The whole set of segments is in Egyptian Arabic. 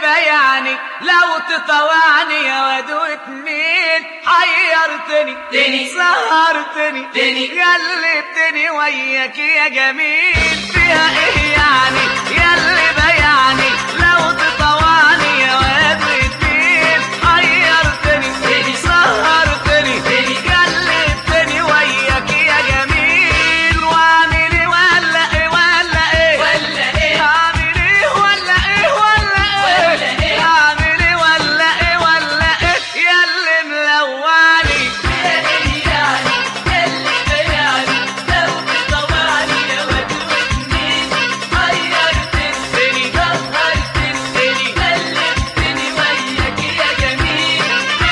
بيعني لو تطوعني يا واد وتميل حيرتني تاني. سهرتني تاني. قلبتني وياك يا جميل فيها ايه يعني ياللي بيعني لو تطوعني يا واد وتميل حيرتني تاني. سهرتني تاني. قلبتني وياك يا جميل واعمل ايه ولا ايه ولا ايه ولا ايه اعمل ايه ولا ايه ولا ولا ايه إيه؟ اعمل ايه ولا ايه ولا ايه ياللي ملواني فيها ايه يعني ياللي بيعني لو تطوعني يا واد وتميل حيرتني سهرتني قلبتني وياك يا جميل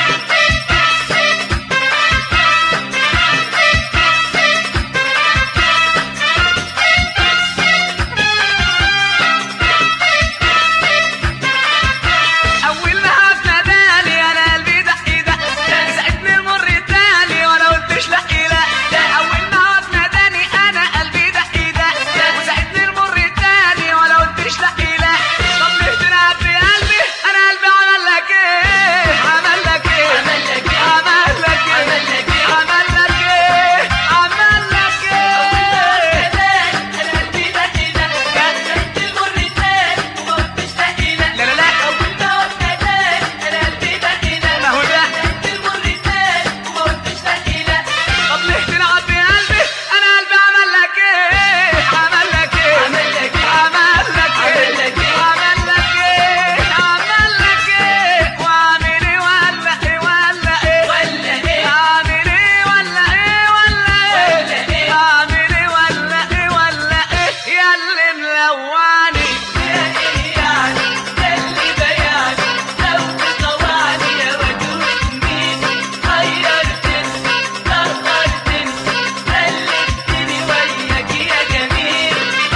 اول ما هتناداني انا قلبي دق دق ساعدني المر تاني وانا قلتش لا لا اول ما هتناداني انا قلبي دق دق وساعدني المر تاني وانا قلتش لا لا طب ليه تلعب في قلبي انا قلبي عمل لك ايه عمل لك ايه عمل لك إيه؟ عمل لك ايه عمل لك إيه؟ عمل لك ايه عمل لك ايه انا قلبي دق دق كانت المر تاني وما قلتش لا لا لا لا اول ما وفدان انا قلبي دق دق ما هو ده كانت المر تاني وما قلتش لا طب ليه تلعب في قلبي انا قلبي عمل لك ايه عمل لك ايه عمل لك إيه؟ عمل لك عمل لك ايه إيه؟ عمل لك ايه عمل لك ايه واعمل ايه ولا ايه ولا ايه ولا ايه اعمل ايه ولا ايه ولا ولا ايه إيه؟ اعمل ايه ولا ايه ولا ايه يا اللي ملواني فيها ايه يعني ياللي بيعني لو تطوعني يا واد وتميل حيرتني سهرتني قلبتني وياك يا جميل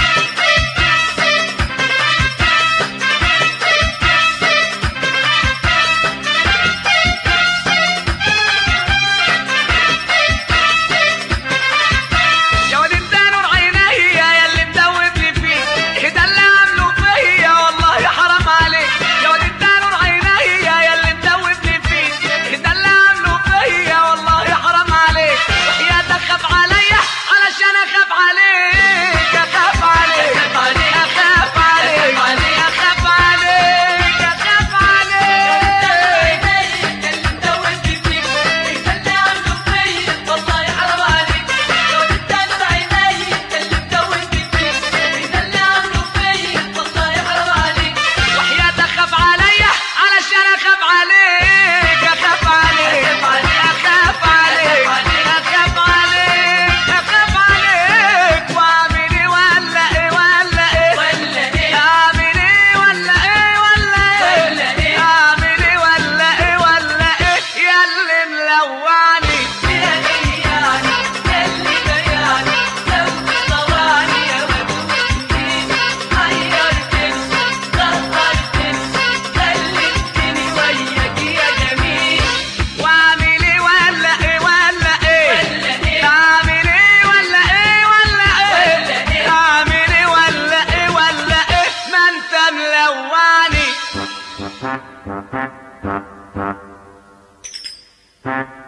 يا واد انت نور عينيا يا اللي مدوبني فيك ايه ده اللي عامله فيا والله حرام عليك يا واد انت نور عينيا يا اللي مدوبني فيك ايه ده اللي عامله فيا والله حرام عليك وحياتك خاف عليا علشان اخاف عليك اخاف عليك أخاف عليك. اخاف عليك أخاف عليك. اخاف عليك اخاف عليك اللي مدوبني فيك انت اللي عامله فيا والله حرام عليك لو انت نور عيني اللي مدوبني فيك انت اللي عامله فيا والله حرام عليك وحياتك خاف عليا علشان اخاف عليك اخاف عليك اخاف عليك اخاف عليك اخاف عليك واعمل ايه ولا ايه ولا ايه ولا ايه اعمل ايه ولا ايه ولا ولا ايه إيه؟ اعمل ايه ولا ايه ولا ايه يا اللي ملواني فيها ايه يعني ياللي بيعني لو تطوعني يا واد وتميل حيرتني سهرتني قلبتني وياك يا جميل واعمل ايه ولا ايه ولا ايه ولا ايه اعمل ايه ولا ايه ولا ايه ولا إيه؟ اعمل ايه ولا ايه ولا ايه ما انت ملواني